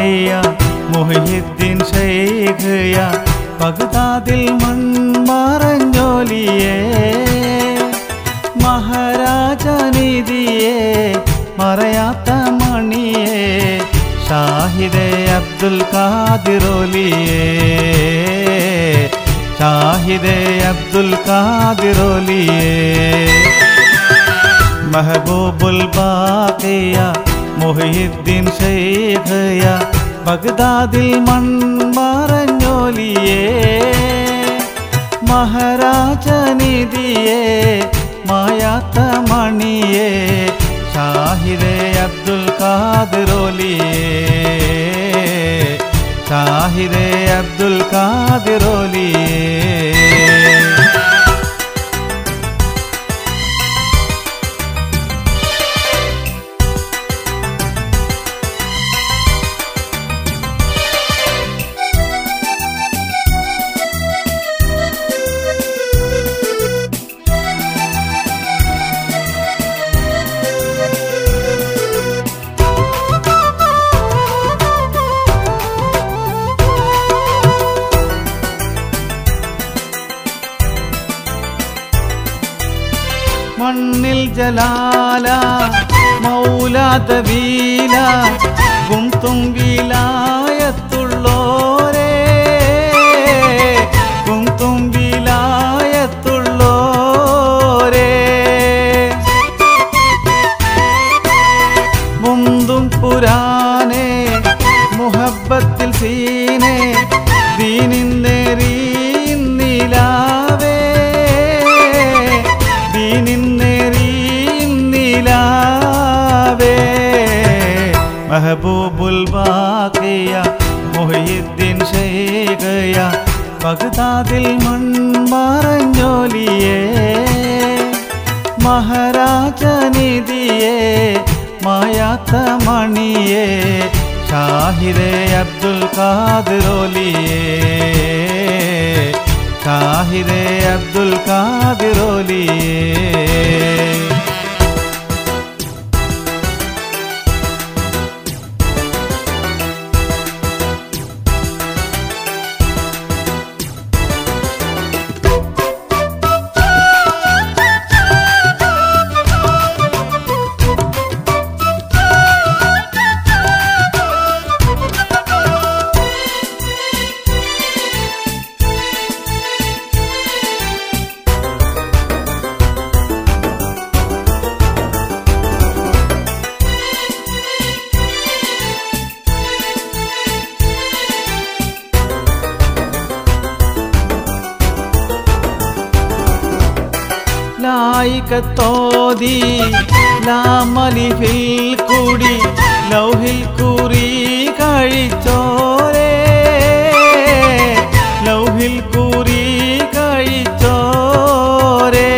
ബാക്കയ മുഹിദ്ദീൻ ഷെയ്ഖയ ബഗ്ദാദിൽ മൺമറഞ്ഞോലിയേ മഹാരാജ നിധിയെ മറയാത്ത മണിയെ ഷാഹിദെ അബ്ദുൽ ഖാദിറോലിയേ ഷാഹിദെ അബ്ദുൽ ഖാദിറോലിയേ മെഹബൂബുൽ ബാക്കിയ മൊഹീദ്ദീൻ ഷെയ്ഖയ ബഗ്ദാദിൽ മൺമറഞ്ഞോലിയേ മഹാരാജ നിധിയെ മായാത്ത മണിയെ ഷാഹിദെ അബ്ദുൽ ഖാദിറോലിയേ ഷാഹിദെ അബ്ദുൽ ഖാദിറോലിയേ മണ്ണിൽ ജലാല മൗലാത വീല കുംതും വിലായത്തുള്ളോരേ കുംതും വിലായത്തുള്ളോരേ മുന്തും പുരാനെ മുഹബത്തിൽ സീനെ ദീനിന്നേറിയിന്നിലാവേ ദീനിന്നേറിയിന്നിലാവേ മെഹബൂബുൽ ബാക്കിയ മൊഹീദ്ദീൻ ഷെയ്ഖയ ബഗ്ദാദിൽ മൺമറഞ്ഞോലിയേ മഹാരാജ നിധിയെ മായാത്ത മണിയെ ഷാഹിദെ അബ്ദുൽ ഖാദിറോലിയേ ഷാഹിദെ അബ്ദുൽ ഖാദിറോലിയേ ലായികത്തോതി ലാമലിഫിൽ കൂടി ലൗഹിൽ കുറി കഴിച്ചോരേ ലൗഹിൽ കുറി കഴിച്ചോരേ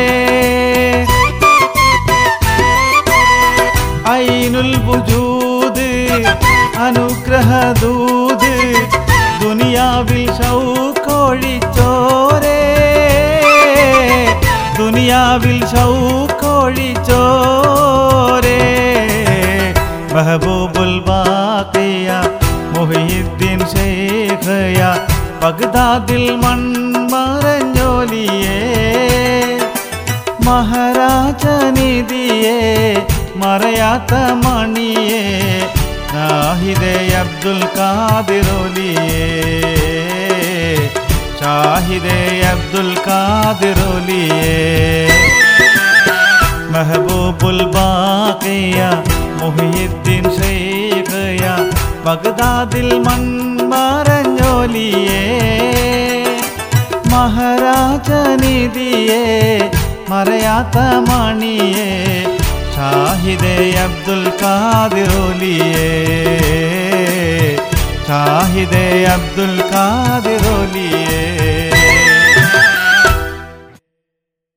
ഐനുൽ വുജൂദ് അനുഗ്രഹദൂത് ദുനിയാവിൽ ഷൗക്കോഴിച്ചോരേ ദുനിയാവിൽ ഷൗക്കോഴിച്ചോരേ മെഹബൂബുൽ ബാക്കിയ മുഹീദ്ദീൻ ഷെയ്ഖയ ബഗ്ദാദിൽ മൺമറഞ്ഞോലിയേ മഹാരാജ നിധിയെ മറയാത്ത മണിയെ ഷാഹിദെ അബ്ദുൽ ഖാദിറോലിയേ ഷാഹിദെ അബ്ദുൽ ഖാദിറോലിയേ മെഹബൂബുൽ ബാക്കിയ മുഹീദ്ദീൻ ഷെയ്ഖയ ബഗ്ദാദിൽ മൺമറഞ്ഞോലിയേ മഹാരാജ നിധിയെ മറയാത്ത മണിയെ ഷാഹിദെ അബ്ദുൽ ഖാദിറോലിയേ ഷാഹിദെ അബ്ദുൽ ഖാദിറോലിയേ